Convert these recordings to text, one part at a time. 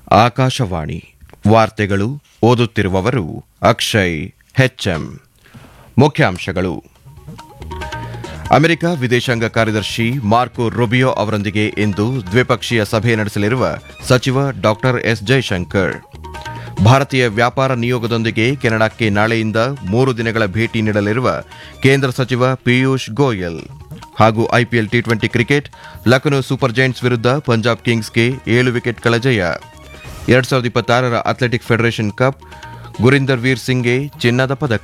ಆಕಾಶವಾಣಿ ವಾರ್ತೆಗಳು ಓದುತ್ತಿರುವವರು ಅಕ್ಷಯ್ ಹೆಚ್ಎಂ ಮುಖ್ಯಾಂಶಗಳು ಅಮೆರಿಕ ವಿದೇಶಾಂಗ ಕಾರ್ಯದರ್ಶಿ ಮಾರ್ಕೊ ರುಬಿಯೋ ಅವರೊಂದಿಗೆ ಇಂದು ದ್ವಿಪಕ್ಷೀಯ ಸಭೆ ನಡೆಸಲಿರುವ ಸಚಿವ ಡಾ ಎಸ್ ಜೈಶಂಕರ್ ಭಾರತೀಯ ವ್ಯಾಪಾರ ನಿಯೋಗದೊಂದಿಗೆ ಕೆನಡಾಕ್ಕೆ ನಾಳೆಯಿಂದ ಮೂರು ದಿನಗಳ ಭೇಟಿ ನೀಡಲಿರುವ ಕೇಂದ್ರ ಸಚಿವ ಪಿಯೂಷ್ ಗೋಯಲ್ ಹಾಗೂ IPL T twenty cricket Lucknow super giants ವಿರುದ್ಧ ಪಂಜಾಬ್ ಕಿಂಗ್ಸ್ಗೆ ಏಳು ವಿಕೆಟ್ಗಳ ಜಯ ಎರಡ್ ಸಾವಿರದ ಇಪ್ಪತ್ತಾರರ athletic federation cup Gurinder Vir ಸಿಂಗ್ಗೆ ಚಿನ್ನದ ಪದಕ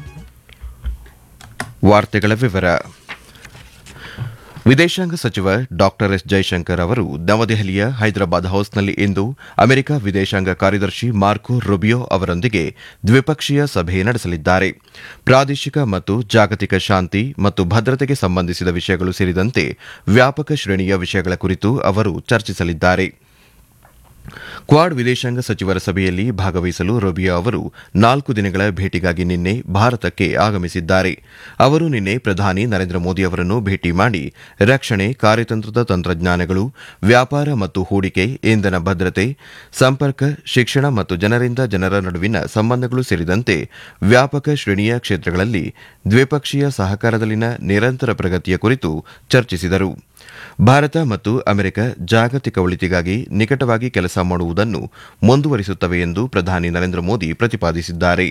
ವಾರ್ತೆಗಳ ವಿವರ ವಿದೇಶಾಂಗ ಸಚಿವ ಡಾ ಎಸ್ ಜೈಶಂಕರ್ ಅವರು ನವದೆಹಲಿಯ ಹೈದರಾಬಾದ್ ಹೌಸ್ನಲ್ಲಿ ಇಂದು ಅಮೆರಿಕ ವಿದೇಶಾಂಗ ಕಾರ್ಯದರ್ಶಿ ಮಾರ್ಕೊ ರುಬಿಯೋ ಅವರೊಂದಿಗೆ ದ್ವಿಪಕ್ಷೀಯ ಸಭೆ ನಡೆಸಲಿದ್ದಾರೆ ಪ್ರಾದೇಶಿಕ ಮತ್ತು ಜಾಗತಿಕ ಶಾಂತಿ ಮತ್ತು ಭದ್ರತೆಗೆ ಸಂಬಂಧಿಸಿದ ವಿಷಯಗಳು ಸೇರಿದಂತೆ ವ್ಯಾಪಕ ಶ್ರೇಣಿಯ ವಿಷಯಗಳ ಕುರಿತು ಅವರು ಚರ್ಚಿಸಲಿದ್ದಾರೆ ಕ್ವಾಡ್ ವಿದೇಶಾಂಗ ಸಚಿವರ ಸಭೆಯಲ್ಲಿ ಭಾಗವಹಿಸಲು ರೊಬಿಯೋ ಅವರು ನಾಲ್ಕು ದಿನಗಳ ಭೇಟಿಗಾಗಿ ನಿನ್ನೆ ಭಾರತಕ್ಕೆ ಆಗಮಿಸಿದ್ದಾರೆ ಅವರು ನಿನ್ನೆ ಪ್ರಧಾನಿ ನರೇಂದ್ರ ಮೋದಿ ಅವರನ್ನು ಭೇಟಿ ಮಾಡಿ ರಕ್ಷಣೆ ಕಾರ್ಯತಂತ್ರದ ತಂತ್ರಜ್ಞಾನಗಳು ವ್ಯಾಪಾರ ಮತ್ತು ಹೂಡಿಕೆ ಇಂಧನ ಭದ್ರತೆ ಸಂಪರ್ಕ ಶಿಕ್ಷಣ ಮತ್ತು ಜನರಿಂದ ಜನರ ನಡುವಿನ ಸಂಬಂಧಗಳು ಸೇರಿದಂತೆ ವ್ಯಾಪಕ ಶ್ರೇಣಿಯ ಕ್ಷೇತ್ರಗಳಲ್ಲಿ ದ್ವಿಪಕ್ಷೀಯ ಸಹಕಾರದಲ್ಲಿನ ನಿರಂತರ ಪ್ರಗತಿಯ ಕುರಿತು ಚರ್ಚಿಸಿದರು ಭಾರತ ಮತ್ತು ಅಮೆರಿಕ ಜಾಗತಿಕ ಒಳಿತಿಗಾಗಿ ನಿಕಟವಾಗಿ ಕೆಲಸ ಮಾಡುವುದನ್ನು ಮುಂದುವರಿಸುತ್ತವೆ ಎಂದು ಪ್ರಧಾನಿ ನರೇಂದ್ರ ಮೋದಿ ಪ್ರತಿಪಾದಿಸಿದ್ದಾರೆ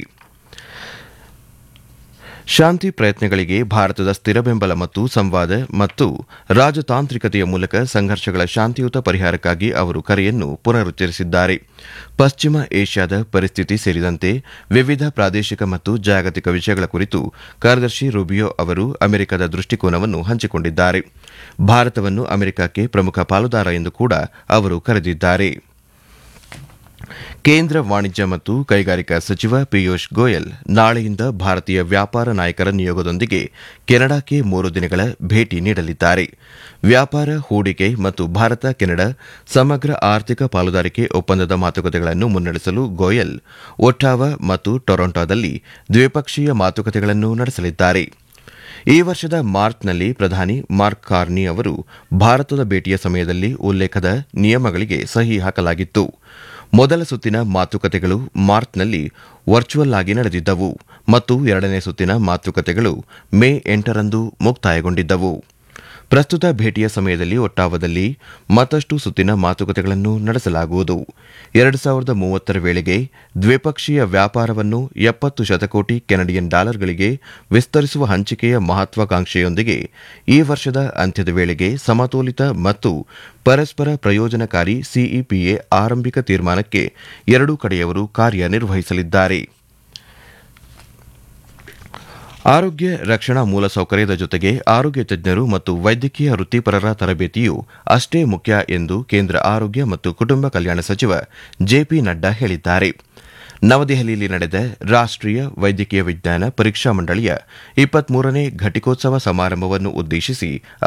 ಶಾಂತಿ ಪ್ರಯತ್ನಗಳಿಗೆ ಭಾರತದ ಸ್ಥಿರ ಬೆಂಬಲ ಮತ್ತು ಸಂವಾದ ಮತ್ತು ರಾಜತಾಂತ್ರಿಕತೆಯ ಮೂಲಕ ಸಂಘರ್ಷಗಳ ಶಾಂತಿಯುತ ಪರಿಹಾರಕ್ಕಾಗಿ ಅವರು ಕರೆಯನ್ನು ಪುನರುಚ್ಚರಿಸಿದ್ದಾರೆ ಪಶ್ಚಿಮ ಏಷ್ಯಾದ ಪರಿಸ್ಥಿತಿ ಸೇರಿದಂತೆ ವಿವಿಧ ಪ್ರಾದೇಶಿಕ ಮತ್ತು ಜಾಗತಿಕ ವಿಷಯಗಳ ಕುರಿತು ಕಾರ್ಯದರ್ಶಿ ರುಬಿಯೋ ಅವರು ಅಮೆರಿಕದ ದೃಷ್ಟಿಕೋನವನ್ನು ಹಂಚಿಕೊಂಡಿದ್ದಾರೆ ಭಾರತವನ್ನು ಅಮೆರಿಕಕ್ಕೆ ಪ್ರಮುಖ ಪಾಲುದಾರ ಎಂದು ಕೂಡ ಅವರು ಕರೆದಿದ್ದಾರೆ ಕೇಂದ್ರ ವಾಣಿಜ್ಯ ಮತ್ತು ಕೈಗಾರಿಕಾ ಸಚಿವ ಪಿಯೂಷ್ ಗೋಯಲ್ ನಾಳೆಯಿಂದ ಭಾರತೀಯ ವ್ಯಾಪಾರ ನಾಯಕರ ನಿಯೋಗದೊಂದಿಗೆ ಕೆನಡಾಕ್ಕೆ ಮೂರು ದಿನಗಳ ಭೇಟಿ ನೀಡಲಿದ್ದಾರೆ ವ್ಯಾಪಾರ ಹೂಡಿಕೆ ಮತ್ತು ಭಾರತ ಕೆನಡಾ ಸಮಗ್ರ ಆರ್ಥಿಕ ಪಾಲುದಾರಿಕೆ ಒಪ್ಪಂದದ ಮಾತುಕತೆಗಳನ್ನು ಮುನ್ನಡೆಸಲು ಗೋಯಲ್ ಒಟ್ಟಾವಾ ಮತ್ತು ಟೊರೊಂಟೊದಲ್ಲಿ ದ್ವಿಪಕ್ಷೀಯ ಮಾತುಕತೆಗಳನ್ನು ನಡೆಸಲಿದ್ದಾರೆ ಈ ವರ್ಷದ ಮಾರ್ಚ್ನಲ್ಲಿ ಪ್ರಧಾನಿ ಮಾರ್ಕ್ ಕಾರ್ನಿ ಅವರು ಭಾರತದ ಭೇಟಿಯ ಸಮಯದಲ್ಲಿ ಉಲ್ಲೇಖದ ನಿಯಮಗಳಿಗೆ ಸಹಿ ಹಾಕಲಾಗಿತ್ತು ಮೊದಲ ಸುತ್ತಿನ ಮಾತುಕತೆಗಳು ಮಾರ್ಚ್ನಲ್ಲಿ ವರ್ಚುವಲ್ ಆಗಿ ನಡೆದಿದ್ದವು ಮತ್ತು ಎರಡನೇ ಸುತ್ತಿನ ಮಾತುಕತೆಗಳು ಮೇ ಎಂಟರಂದು ಮುಕ್ತಾಯಗೊಂಡಿದ್ದವು ಪ್ರಸ್ತುತ ಭೇಟಿಯ ಸಮಯದಲ್ಲಿ ಒಟ್ಟಾವದಲ್ಲಿ ಮತ್ತಷ್ಟು ಸುತ್ತಿನ ಮಾತುಕತೆಗಳನ್ನು ನಡೆಸಲಾಗುವುದು ಎರಡು ಸಾವಿರದ ಮೂವತ್ತರ ವೇಳೆಗೆ ದ್ವಿಪಕ್ಷೀಯ ವ್ಯಾಪಾರವನ್ನು ಎಪ್ಪತ್ತು ಶತಕೋಟಿ ಕೆನಡಿಯನ್ ಡಾಲರ್ಗಳಿಗೆ ವಿಸ್ತರಿಸುವ ಹಂಚಿಕೆಯ ಮಹತ್ವಾಕಾಂಕ್ಷೆಯೊಂದಿಗೆ ಈ ವರ್ಷದ ಅಂತ್ಯದ ವೇಳೆಗೆ ಸಮತೋಲಿತ ಮತ್ತು ಪರಸ್ಪರ ಪ್ರಯೋಜನಕಾರಿ ಸಿಇಪಿಎ ಆರಂಭಿಕ ತೀರ್ಮಾನಕ್ಕೆ ಎರಡೂ ಕಡೆಯವರು ಕಾರ್ಯನಿರ್ವಹಿಸಲಿದ್ದಾರೆ ಆರೋಗ್ಯ ರಕ್ಷಣಾ ಮೂಲಸೌಕರ್ಯದ ಜೊತೆಗೆ ಆರೋಗ್ಯ ತಜ್ಞರು ಮತ್ತು ವೈದ್ಯಕೀಯ ವೃತ್ತಿಪರರ ತರಬೇತಿಯು ಅಷ್ಟೇ ಮುಖ್ಯ ಎಂದು ಕೇಂದ್ರ ಆರೋಗ್ಯ ಮತ್ತು ಕುಟುಂಬ ಕಲ್ಯಾಣ ಸಚಿವ ಜೆಪಿ ನಡ್ಡಾ ಹೇಳಿದ್ದಾರೆ ನವದೆಹಲಿಯಲ್ಲಿ ನಡೆದ ರಾಷ್ಟೀಯ ವೈದ್ಯಕೀಯ ವಿಜ್ಞಾನ ಪರೀಕ್ಷಾ ಮಂಡಳಿಯ ಇಪ್ಪತ್ಮೂರನೇ ಘಟಿಕೋತ್ಸವ ಸಮಾರಂಭವನ್ನು ಉದ್ದೇಶಿಸಿ